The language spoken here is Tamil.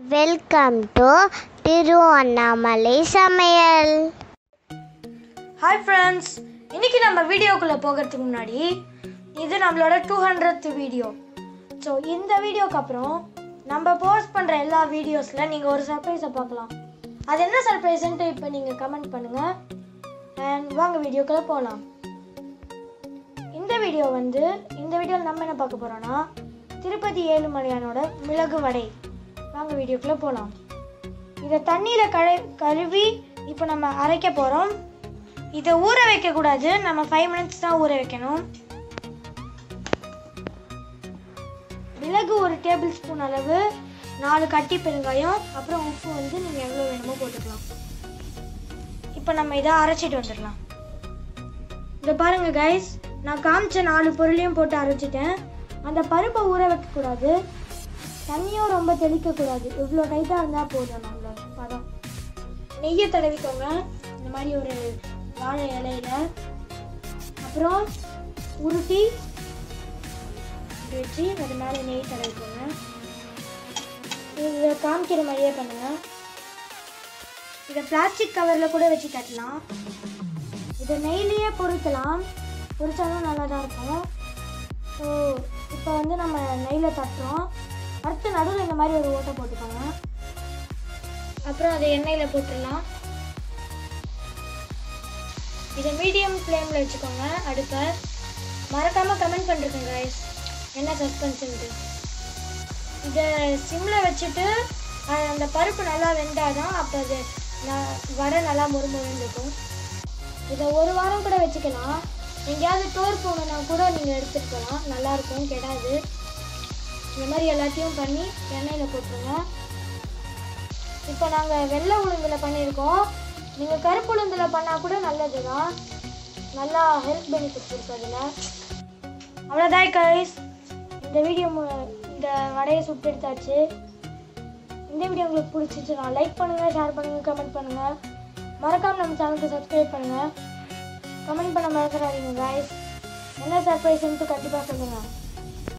வெல்கம் டு திருவண்ணாமலை சமையல் ஹாய் ஃப்ரெண்ட்ஸ் இன்னைக்கு நம்ம வீடியோக்குள்ளே போகிறதுக்கு முன்னாடி இது நம்மளோட டூ ஹண்ட்ரட் வீடியோ ஸோ இந்த வீடியோக்கு அப்புறம் நம்ம போஸ்ட் பண்ணுற எல்லா வீடியோஸில் நீங்கள் ஒரு சர்ப்ரைஸை பார்க்கலாம் அது என்ன சர்ப்ரைஸ்ன்ட்டு இப்போ நீங்கள் கமெண்ட் பண்ணுங்கள் அண்ட் வாங்க வீடியோக்குள்ளே போகலாம் இந்த வீடியோ வந்து இந்த வீடியோவில் நம்ம என்ன பார்க்க போகிறோன்னா திருப்பதி ஏழுமலையானோட மிளகு வடை வாங்க வீடியோக்குள்ளே போகலாம் இதை தண்ணியில் கழு கழுவி இப்போ நம்ம அரைக்க போகிறோம் இதை ஊற வைக்கக்கூடாது நம்ம ஃபைவ் மினிட்ஸ் தான் ஊற வைக்கணும் மிளகு ஒரு டேபிள் ஸ்பூன் அளவு நாலு கட்டி பெருங்காயம் அப்புறம் உப்பு வந்து நீங்கள் எவ்வளோ வேணுமோ போட்டுக்கலாம் இப்போ நம்ம இதை அரைச்சிட்டு வந்துடலாம் இதை பாருங்க கைஸ் நான் காமிச்ச நாலு பொருளையும் போட்டு அரைச்சிட்டேன் அந்த பருப்பை ஊற வைக்கக்கூடாது தண்ணியும் ரொம்ப தெளிக்கக்கூடாது இவ்வளோ டைட்டாக இருந்தால் போதும் நம்மளோட பதம் நெய்யை தடவிக்கோங்க இந்த மாதிரி ஒரு வாழை இலையில அப்புறம் உருட்டி இப்படி வச்சு அது மேலே நெய் தடவிக்கோங்க இதை காமிக்கிற மாதிரியே பண்ணுங்க இதை பிளாஸ்டிக் கவரில் கூட வச்சு தட்டலாம் இதை நெய்லேயே பொரிக்கலாம் பொரிச்சாலும் நல்லா தான் இருக்கும் ஸோ இப்போ வந்து நம்ம நெய்யில் தட்டுறோம் அடுத்து நடுவில் இந்த மாதிரி ஒரு ஓட்டை போட்டுக்கோங்க அப்புறம் அதை எண்ணெயில் போட்டுடலாம் இதை மீடியம் ஃப்ளேமில் வச்சுக்கோங்க அடுப்பை மறக்காமல் கமெண்ட் பண்ணிருக்கேன் guys என்ன சஸ்பென்ஸ்ன்ட்டு இதை சிம்மில் வச்சுட்டு அஹ், அந்த பருப்பு நல்லா வெந்தாதான் அப்போ அது ந- வடை நல்லா முறுமுறுன்னு இருக்கும் இதை ஒரு வாரம் கூட வச்சுக்கலாம் எங்கேயாவது டோர் போகணுன்னா கூட நீங்கள் எடுத்துகிட்டு போகலாம் நல்லாயிருக்கும் கெடாது இந்த மாதிரி எல்லாத்தையும் பண்ணி எண்ணெயில் போட்டுருங்க இப்போ நாங்கள் வெள்ளை உளுந்தில் பண்ணியிருக்கோம் நீங்கள் கருப்பு உளுந்தில் பண்ணால் கூட நல்லது தான் நல்லா ஹெல்த் பெனிஃபிட்ஸ் இருக்கு அதில் அவ்வளோதான் கைஸ் இந்த வீடியோ மு- இந்த வடையை சுட்டு எடுத்தாச்சு இந்த வீடியோ உங்களுக்கு பிடிச்சிச்சுன்னா லைக் பண்ணுங்கள் ஷேர் பண்ணுங்கள் கமெண்ட் பண்ணுங்கள் மறக்காம நம்ம சேனலுக்கு சப்ஸ்கிரைப் பண்ணுங்கள் கமெண்ட் பண்ண மறந்துடாதீங்க guys என்ன சர்ப்ரைஸ்ன்ட்டு கண்டிப்பாக சொல்லுங்கள்